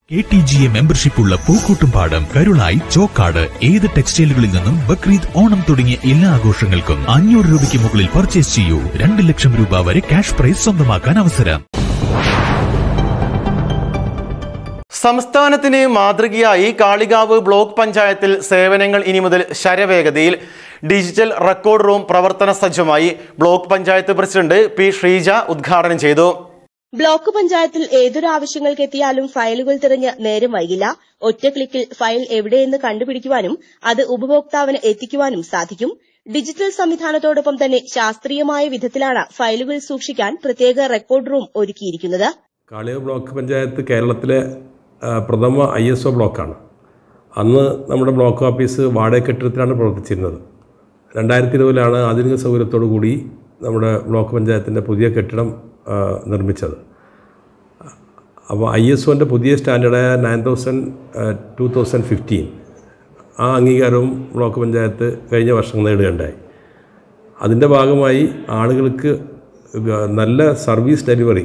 K T G A membership ഉള്ള പൂക്കൂട്ടുംപാടം കരുളായി ചോക്കാട് ഏത് ടെക്സ്റ്റൈലുകളിൽ നിന്നും ബക്രീദ് ഓണം തുടങ്ങിയ എല്ലാ ആഘോഷങ്ങൾക്കും അഞ്ഞൂറ് രൂപയ്ക്ക് മുകളിൽ പർച്ചേസ് ചെയ്യൂ രണ്ട് ലക്ഷം രൂപ വരെ ക്യാഷ് പ്രൈസ് സ്വന്തമാക്കാൻ അവസരം സംസ്ഥാനത്തിന് മാതൃകയായി കാളികാവ് ബ്ലോക്ക് പഞ്ചായത്തിൽ സേവനങ്ങൾ ഇനി മുതൽ ശരവേഗതയിൽ ഡിജിറ്റൽ റെക്കോർഡ് റൂം പ്രവർത്തന സജ്ജമായി block panchayat president P Sreeja ഉദ്ഘാടനം ചെയ്തു ബ്ലോക്ക് പഞ്ചായത്തിൽ ഏതൊരു ആവശ്യങ്ങൾക്ക് എത്തിയാലും ഫയലുകൾ തിരഞ്ഞ് നേരം വൈകില്ല ഒറ്റ ക്ലിക്കിൽ ഫയൽ എവിടെയെന്ന് കണ്ടുപിടിക്കുവാനും അത് ഉപഭോക്താവിന് എത്തിക്കുവാനും സാധിക്കും ഡിജിറ്റൽ സംവിധാനത്തോടൊപ്പം തന്നെ ശാസ്ത്രീയമായ വിധത്തിലാണ് ഫയലുകൾ സൂക്ഷിക്കാൻ പ്രത്യേക റെക്കോർഡ് റൂം ഒരുക്കിയിരിക്കുന്നത് കാളിയ ബ്ലോക്ക് പഞ്ചായത്ത് കേരളത്തിലെ ആ, പ്രഥമ ഐ എസ് ഒ ബ്ലോക്കാണ് അന്ന് നമ്മുടെ ബ്ലോക്ക് ഓഫീസ് വാടക കെട്ടിടത്തിലാണ് പ്രവർത്തിച്ചിരുന്നത് രണ്ടായിരത്തി ഇരുപതിലാണ് ആധുനിക സൗകര്യത്തോടു കൂടി നമ്മുടെ ബ്ലോക്ക് പഞ്ചായത്തിൻ്റെ പുതിയ കെട്ടിടം ആ, നിർമ്മിച്ചത് അപ്പോൾ ഐ എസ് ഒൻ്റെ പുതിയ സ്റ്റാൻഡേർഡായ nine thousand two thousand fifteen ആ അംഗീകാരവും ബ്ലോക്ക് പഞ്ചായത്ത് കഴിഞ്ഞ വർഷം നേടുകയുണ്ടായി അതിൻ്റെ ഭാഗമായി ആളുകൾക്ക് ഗ- നല്ല സർവീസ് ഡെലിവറി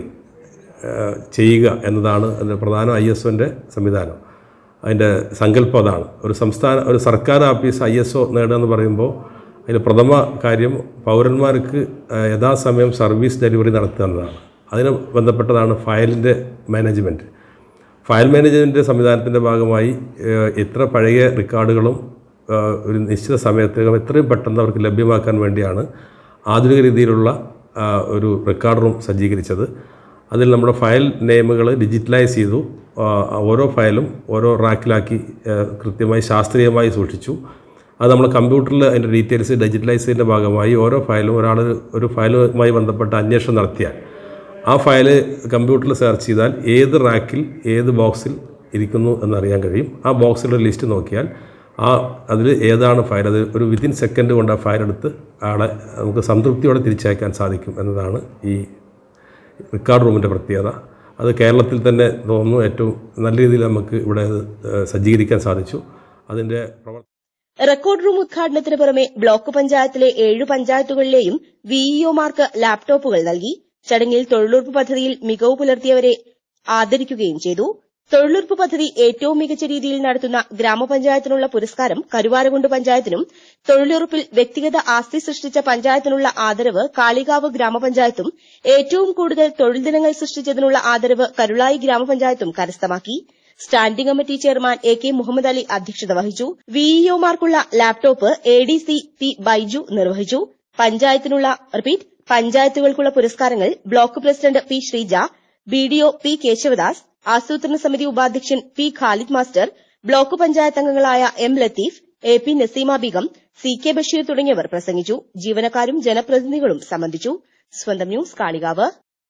ഏഹ്, ചെയ്യുക എന്നതാണ് അതിൻ്റെ പ്രധാന ഐ എസ് ഒൻ്റെ സംവിധാനം അതിൻ്റെ സങ്കല്പം അതാണ് ഒരു സംസ്ഥാന ഒരു സർക്കാർ ഓഫീസ് ഐ എസ് ഒ നേടുക എന്ന് പറയുമ്പോൾ അതിൽ പ്രഥമ കാര്യം പൗരന്മാർക്ക് ഏഹ്, യഥാസമയം സർവീസ് ഡെലിവറി നടത്തുക എന്നതാണ് അതിന് ബന്ധപ്പെട്ടതാണ് ഫയലിൻ്റെ മാനേജ്മെൻറ്റ് ഫയൽ മാനേജ്മെൻറ്റ് സംവിധാനത്തിൻ്റെ ഭാഗമായി ഏഹ്, എത്ര പഴയ റെക്കോർഡുകളും ഏഹ്, ഒരു നിശ്ചിത സമയത്തിനകം എത്രയും പെട്ടെന്ന് അവർക്ക് ലഭ്യമാക്കാൻ വേണ്ടിയാണ് ആധുനിക രീതിയിലുള്ള ആ, ഒരു റെക്കോർഡ് റൂം സജ്ജീകരിച്ചത് അതിൽ നമ്മുടെ ഫയൽ നെയിമുകൾ ഡിജിറ്റലൈസ് ചെയ്തു ആ, ഓരോ ഫയലും ഓരോ റാക്കിലാക്കി ഏഹ്, കൃത്യമായി ശാസ്ത്രീയമായി സൂക്ഷിച്ചു അത് നമ്മൾ കമ്പ്യൂട്ടറിൽ അതിൻ്റെ ഡീറ്റെയിൽസ് ഡിജിറ്റലൈസ് ചെയ്യുന്ന ഭാഗമായി ഓരോ ഫയലും ഒരാൾ ഒരു ഫയലുമായി ബന്ധപ്പെട്ട അന്വേഷണം നടത്തിയാൽ ആ ഫയല് കമ്പ്യൂട്ടറിൽ സെർച്ച് ചെയ്താൽ ഏത് റാക്കിൽ ഏത് ബോക്സിൽ ഇരിക്കുന്നു എന്നറിയാൻ കഴിയും ആ ബോക്സിലെ ലിസ്റ്റ് നോക്കിയാൽ ആ അതിൽ ഏതാണ് ഫയൽ അത് ഒരു വിത്തിൻ സെക്കൻഡ് കൊണ്ട് ആ ഫയൽ എടുത്ത് ആളെ നമുക്ക് സംതൃപ്തിയോടെ തിരിച്ചയക്കാൻ സാധിക്കും എന്നതാണ് ഈ റെക്കോർഡ് റൂമിൻ്റെ പ്രത്യേകത അത് കേരളത്തിൽ തന്നെ തോന്നുന്നു ഏറ്റവും നല്ല രീതിയിൽ നമുക്ക് ഇവിടെ അത് ഏഹ്, സജ്ജീകരിക്കാൻ സാധിച്ചു അതിൻ്റെ പ്രവർത്തനം റെക്കോർഡ് റൂം ഉദ്ഘാടനത്തിന് പുറമെ ബ്ലോക്ക് പഞ്ചായത്തിലെ ഏഴു പഞ്ചായത്തുകളിലെയും വിഇഒമാർക്ക് ലാപ്ടോപ്പുകൾ നൽകി ചടങ്ങിൽ തൊഴിലുറപ്പ് പദ്ധതിയിൽ മികവ് പുലർത്തിയവരെ ആദരിക്കുകയും ചെയ്തു തൊഴിലുറപ്പ് പദ്ധതി ഏറ്റവും മികച്ച രീതിയിൽ നടത്തുന്ന ഗ്രാമപഞ്ചായത്തിനുള്ള പുരസ്കാരം കരുവാരകുണ്ട് പഞ്ചായത്തിനും തൊഴിലുറപ്പിൽ വ്യക്തിഗത ആസ്തി സൃഷ്ടിച്ച പഞ്ചായത്തിനുള്ള ആദരവ് കാളികാവ് ഗ്രാമപഞ്ചായത്തും ഏറ്റവും കൂടുതൽ തൊഴിൽ ദിനങ്ങൾ സൃഷ്ടിച്ചതിനുള്ള ആദരവ് കരുളായി ഗ്രാമപഞ്ചായത്തും കരസ്ഥമാക്കി standing committee chairman A K Muhammad Ali അധ്യക്ഷത വഹിച്ചു വിഇഒമാർക്കുള്ള laptop A D C P Baiju നിർവഹിച്ചു പഞ്ചായത്തിനുള്ള റിപ്പീറ്റ് പഞ്ചായത്തുകൾക്കുള്ള പുരസ്കാരങ്ങൾ block president P Sreeja BDO P Keshavadas ആസൂത്രണ സമിതി ഉപാധ്യക്ഷൻ P Khalid master block panchayat അംഗങ്ങളായ M Latheef A P Naseema Beegum C K Basheer തുടങ്ങിയവർ പ്രസംഗിച്ചു ജീവനക്കാരും ജനപ്രതിനിധികളും സംബന്ധിച്ചു സ്വന്തം ന്യൂസ് കാളികാവ്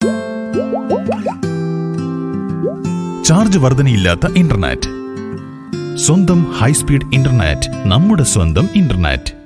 ചാർജ് വർധനയില്ലാത്ത ഇന്റർനെറ്റ് സ്വന്തം ഹൈസ്പീഡ് ഇന്റർനെറ്റ് നമ്മുടെ സ്വന്തം ഇന്റർനെറ്റ്